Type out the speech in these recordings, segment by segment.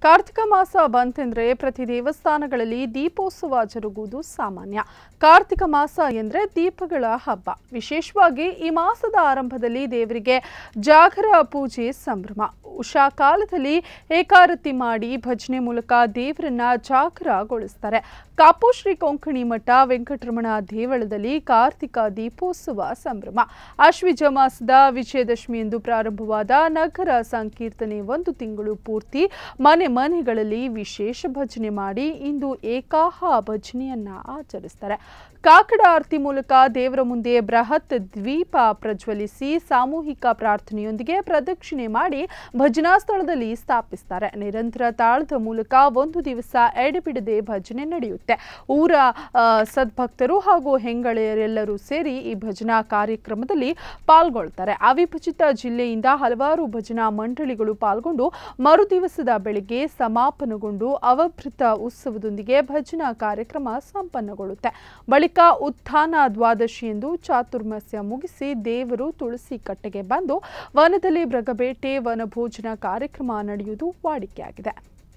ಕಾರ್ತಿಕ ಮಾಸ ಬಂತೆಂದ್ರೆ ಪ್ರತಿ ದೇವಸ್ಥಾನಗಳಲ್ಲಿ ದೀಪೋತ್ಸವ ಜರುಗುವುದು ಸಾಮಾನ್ಯ ಕಾರ್ತಿಕ ಮಾಸ ಎಂದ್ರೆ ದೀಪಗಳ ಹಬ್ಬ ವಿಶೇಷವಾಗಿ ಈ ಮಾಸದ ಆರಂಭದಲ್ಲಿ ದೇವರಿಗೆ ಜಾಗರ ಪೂಜೆ ಸಂಭ್ರಮ ಉಷಾ ಕಾಲದಲ್ಲಿ ಏಕಾರತಿ ಮಾಡಿ ಭಜನೆ ಮೂಲಕ ದೇವರನ್ನ ಜಾಗರಗೊಳಿಸ್ತಾರೆ ಕಾಪು ಶ್ರೀ ಕೊಂಕಣಿ ಮಠ ವೆಂಕಟರಮಣ ದೇವಳದಲ್ಲಿ ಕಾರ್ತಿಕ ದೀಪೋತ್ಸವ ಸಂಭ್ರಮ ಆಶ್ವಿಜ ಮಾಸದ ವಿಜಯದಶಮಿಯಂದು ಪ್ರಾರಂಭವಾದ ನಗರ ಸಂಕೀರ್ತನೆ ಒಂದು ತಿಂಗಳು ಪೂರ್ತಿ ಮನೆ ಮನೆಗಳಲ್ಲಿ ವಿಶೇಷ ಭಜನೆ ಮಾಡಿ ಇಂದು ಏಕಾಹ ಭಜನೆಯನ್ನ ಆಚರಿಸ್ತಾರೆ ಕಾಕಡ ಆರತಿ ಮೂಲಕ ದೇವರ ಮುಂದೆ ಬೃಹತ್ ದ್ವೀಪ ಪ್ರಜ್ವಲಿಸಿ ಸಾಮೂಹಿಕ ಪ್ರಾರ್ಥನೆಯೊಂದಿಗೆ ಪ್ರದಕ್ಷಿಣೆ ಮಾಡಿ ಭಜನಾ ಸ್ಥಳದಲ್ಲಿ ಸ್ಥಾಪಿಸ್ತಾರೆ ನಿರಂತರ ತಾಳದ ಮೂಲಕ ಒಂದು ದಿವಸ ಎಡೆಬಿಡದೆ ಭಜನೆ ನಡೆಯುತ್ತೆ ಊರ ಆ, ಸದ್ಭಕ್ತರು ಹಾಗೂ ಹೆಂಗಳೆಯರೆಲ್ಲರೂ ಸೇರಿ ಈ ಭಜನಾ ಕಾರ್ಯಕ್ರಮದಲ್ಲಿ ಪಾಲ್ಗೊಳ್ತಾರೆ ಅವಿಭಜಿತ ಜಿಲ್ಲೆಯಿಂದ ಹಲವಾರು ಭಜನಾ ಮಂಡಳಿಗಳು ಪಾಲ್ಗೊಂಡು ಮರುದಿವಸದ ಬೆಳಿಗ್ಗೆ ಸಮಾಪನಗೊಂಡು ಅವಭೃತ ಉತ್ಸವದೊಂದಿಗೆ ಭಜನಾ ಕಾರ್ಯಕ್ರಮ ಸಂಪನ್ನಗೊಳ್ಳುತ್ತೆ ಬಳಿಕ ಉತ್ಥಾನ ದ್ವಾದಶಿಯಂದು ಚಾತುರ್ಮಾಸ್ಯ ಮುಗಿಸಿ ದೇವರು ತುಳಸಿ ಕಟ್ಟೆಗೆ ಬಂದು ವನದಲ್ಲಿ ಮೃಗಬೇಟೆ ವನಭೋಜನ ಕಾರ್ಯಕ್ರಮ ನಡೆಯುವುದು ವಾಡಿಕೆಯಾಗಿದೆ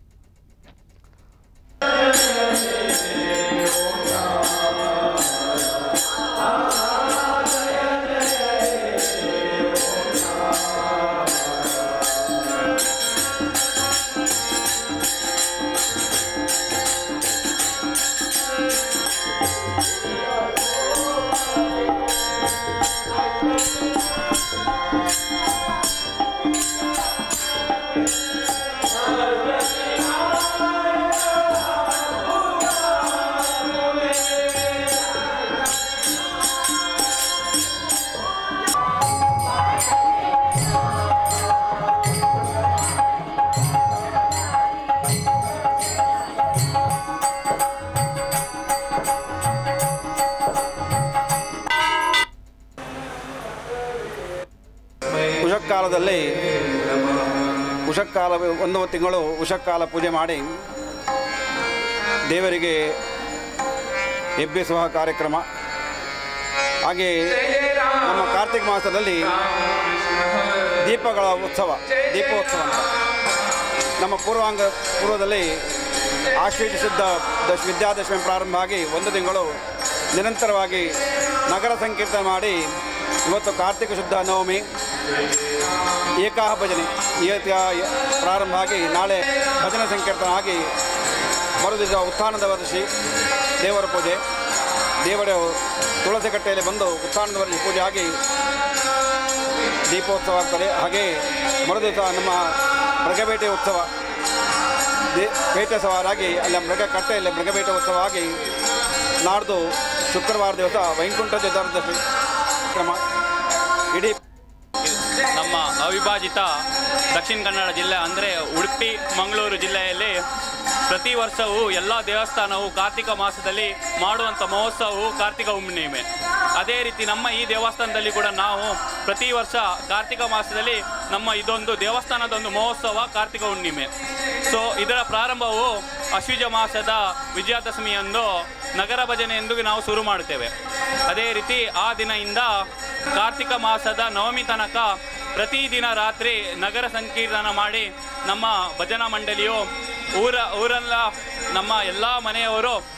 ಉಷಕ್ಕಾಲದಲ್ಲಿ ಉಷಕ್ಕಾಲ ಒಂದು ತಿಂಗಳು ಉಷಕ್ಕಾಲ ಪೂಜೆ ಮಾಡಿ ದೇವರಿಗೆ ಎಬ್ಬಿಸುವ ಕಾರ್ಯಕ್ರಮ ಹಾಗೆ ನಮ್ಮ ಕಾರ್ತಿಕ ಮಾಸದಲ್ಲಿ ದೀಪಗಳ ಉತ್ಸವ ದೀಪೋತ್ಸವ ಅಂತ ನಮ್ಮ ಪೂರ್ವಾಂಗ ಪೂರ್ವದಲ್ಲಿ ಆಶ್ವೀಜ ಶುದ್ಧ ದಶ ವಿದ್ಯಾದಶಮಿ ಪ್ರಾರಂಭ ಆಗಿ ಒಂದು ತಿಂಗಳು ನಿರಂತರವಾಗಿ ನಗರ ಸಂಕೀರ್ತನೆ ಮಾಡಿ ಇವತ್ತು ಕಾರ್ತಿಕ ಶುದ್ಧ ನವಮಿ ಏಕಾಹ ಭಜನೆ ಏಕ ಪ್ರಾರಂಭ ಆಗಿ ನಾಳೆ ಭಜನೆ ಸಂಕೀರ್ತನ ಆಗಿ ಮರುದಿನ ಉತ್ಥಾನದ ವರ್ಷಿ ದೇವರ ಪೂಜೆ ದೇವರ ತುಳಸಿ ಕಟ್ಟೆಯಲ್ಲಿ ಬಂದು ಉತ್ಥಾನದ ವರ್ಷಿ ಪೂಜೆ ಆಗಿ ದೀಪೋತ್ಸವ ಆಗ್ತದೆ ಹಾಗೆ ಮರುದಿವಸ ನಮ್ಮ ಮೃಗಬೇಟೆ ಉತ್ಸವ ದೇ ಬೇಟೆ ಸವಾರಾಗಿ ಅಲ್ಲಿ ಮೃಗ ಕಟ್ಟೆಯಲ್ಲಿ ಮೃಗಬೇಟೆ ಉತ್ಸವ ಆಗಿ ನಾಡ್ದು ಶುಕ್ರವಾರ ದಿವಸ ವೈಕುಂಠ ಚತುರ್ದಶಿ ಕ್ರಮ ಇಡೀ ನಮ್ಮ ಅವಿಭಾಜಿತ ದಕ್ಷಿಣ ಕನ್ನಡ ಜಿಲ್ಲೆ ಅಂದರೆ ಉಡುಪಿ ಮಂಗಳೂರು ಜಿಲ್ಲೆಯಲ್ಲಿ ಪ್ರತಿ ವರ್ಷವೂ ಎಲ್ಲ ದೇವಸ್ಥಾನವು ಕಾರ್ತಿಕ ಮಾಸದಲ್ಲಿ ಮಾಡುವಂಥ ಮಹೋತ್ಸವವು ಕಾರ್ತಿಕ ಹುಣ್ಣಿಮೆ ಅದೇ ರೀತಿ ನಮ್ಮ ಈ ದೇವಸ್ಥಾನದಲ್ಲಿ ಕೂಡ ನಾವು ಪ್ರತಿ ವರ್ಷ ಕಾರ್ತಿಕ ಮಾಸದಲ್ಲಿ ನಮ್ಮ ಇದೊಂದು ದೇವಸ್ಥಾನದೊಂದು ಮಹೋತ್ಸವ ಕಾರ್ತಿಕ ಹುಣ್ಣಿಮೆ ಸೊ ಇದರ ಪ್ರಾರಂಭವು ಅಶ್ವಿಜ ಮಾಸದ ವಿಜಯದಶಮಿಯಂದು ನಗರ ಭಜನೆ ಎಂದು ನಾವು ಶುರು ಮಾಡುತ್ತೇವೆ ಅದೇ ರೀತಿ ಆ ದಿನದಿಂದ ಕಾರ್ತಿಕ ಮಾಸದ ನವಮಿ ತನಕ ಪ್ರತಿದಿನ ರಾತ್ರಿ ನಗರ ಸಂಕೀರ್ತನ ಮಾಡಿ ನಮ್ಮ ಭಜನಾ ಮಂಡಳಿಯು ಊರ ಊರೆಲ್ಲ ನಮ್ಮ ಎಲ್ಲ ಮನೆಯವರು